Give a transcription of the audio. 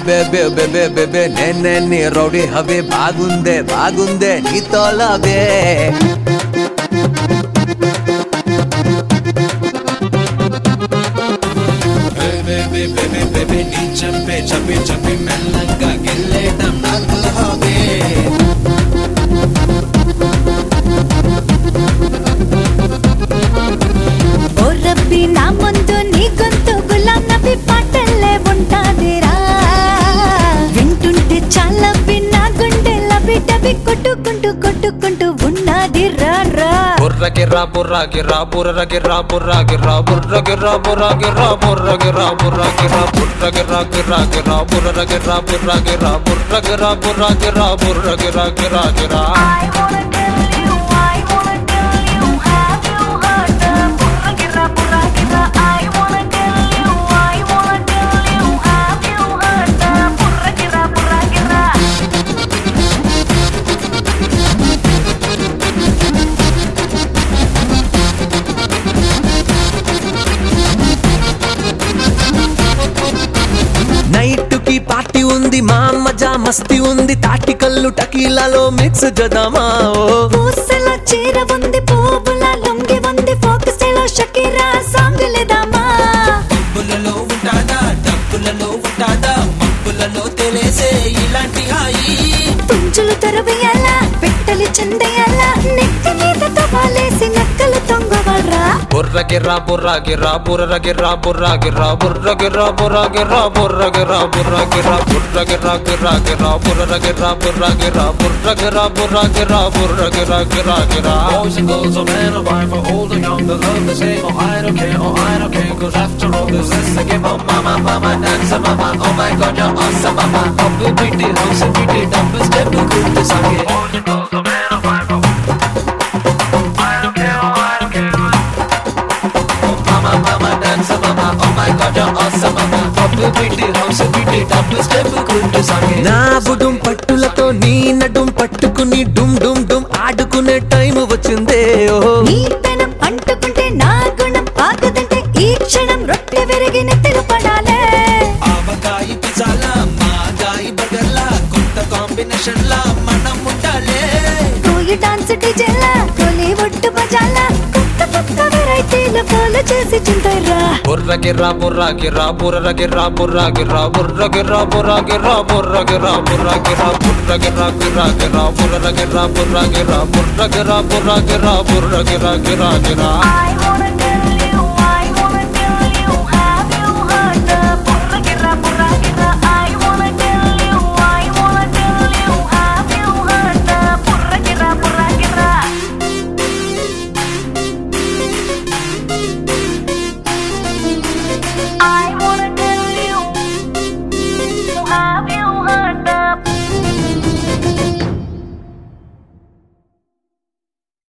బేబే బేబే బే బే నేనే నీ రౌడీ హవే బాగుందే బాగుందే నీతో లవే బేబే బేబే బేబే నీ చంపే చంపి చంపి మెల్లంగా గెల్లేటం నాకు హవే ఓ రబ్బి నా ముందు నీ గొంతు గులాం నబి పాటల్లే ఉంటాదిరా వింటుంటే చాలా నా గుండె లబి డబి కొట్టుకుంటూ కొట్టుకుంటూ ఉన్నది రా రా బుర్ర గిర్రా బుర్ర గిర్రా బుర్ర గిర్రా బుర్ర గిర్రా బుర్ర గిర్రా బుర్ర గిర్రా బుర్ర గిర్రా బుర్ర గిర్రా బుర్ర గిర్రా గిర్రా గిర్రా బుర్ర గిర్రా బుర్ర గిర్రా బుర్ర గిర్రా బుర్ర గిర్రా బుర్ర గిర్రా గిర్రా గిర్రా నైట్ కి పార్టీ ఉంది మా మజా మస్తి ఉంది తాటి కల్లు టకీలాలో మిక్స్ జదామా ఓ పూసల చీర ఉంది పువ్వుల లొంగి ఉంది ఫోకస్లో షకీరా సాంగ్ లేదామా డబ్బులలో ఉంటాదా డబ్బులలో ఉంటాదా మబ్బులలో తెలిసే ఇలాంటి హాయి పుంజులు తొరవేయాలా పెట్టలు చెందేయాలా నెక్క మీద తవాలేసి నక్కలు తొంగవరా బుర్ర గిర్రా బుర్ర గిర్రా బుర్ర గిర్రా బుర్ర గిర్రా బుర్ర గిర్రా బుర్ర గిర్రా బుర్ర గిర్రా బుర్ర గిర్రా బుర్ర గిర్రా గిర్రా గిర్రా బుర్ర గిర్రా బుర్ర గిర్రా బుర్ర గిర్రా బుర్ర గిర్రా బుర్ర గిర్రా గిర్రా గిర్రా Boys and girls, or man or wife, or old or young, they love the same. Oh, I don't care, oh, I don't care, cause after all this is the game. Oh, mama, mama, dance, mama, oh my god, you're awesome, mama. Double pretty, house and pretty, double step, good to suck it. Boys and girls, or man or wife, or I don't care, oh, I don't care, Oh, mama, mama, dance, mama, oh my god, you're awesome, mama. Double pretty, house and pretty, double step, good to suck it. నా బుడుం పట్టులతో నీ నడుం పట్టుకుని డుమ్ డుమ్ డుమ్ ఆడుకునే time వచ్చిందే ఓ నీ పెనం అంటుకుంటే నా గుణం ఆగదంటే ఈ క్షణం రొట్టె విరిగి నెత్తిన పడాలే ఆవకాయి పిజ్జాలా మాగాయి బర్గర్లా కొత్త కాంబినేషన్ లా మనం ఉండాలే కోయి డాన్స్ డిజేలా కోలి ఒట్టు బజాలా కొత్త కొత్త వెరైటీలు ఫాలో చేసి చింతరా బుర్ర గిర్రా బుర్ర గిర్రా బుర్ర గిర్రా బుర్ర గిర్రా బుర్ర గిర్రా బుర్ర గిర్రా బుర్ర గిర్రా బుర్ర గిర్రా బుర్ర గిర్రా గిర్రా గిర్రా బుర్ర గిర్రా బుర్ర గిర్రా బుర్ర గిర్రా బుర్ర గిర్రా బుర్ర గిర్రా గిర్రా గిర్రా I wanna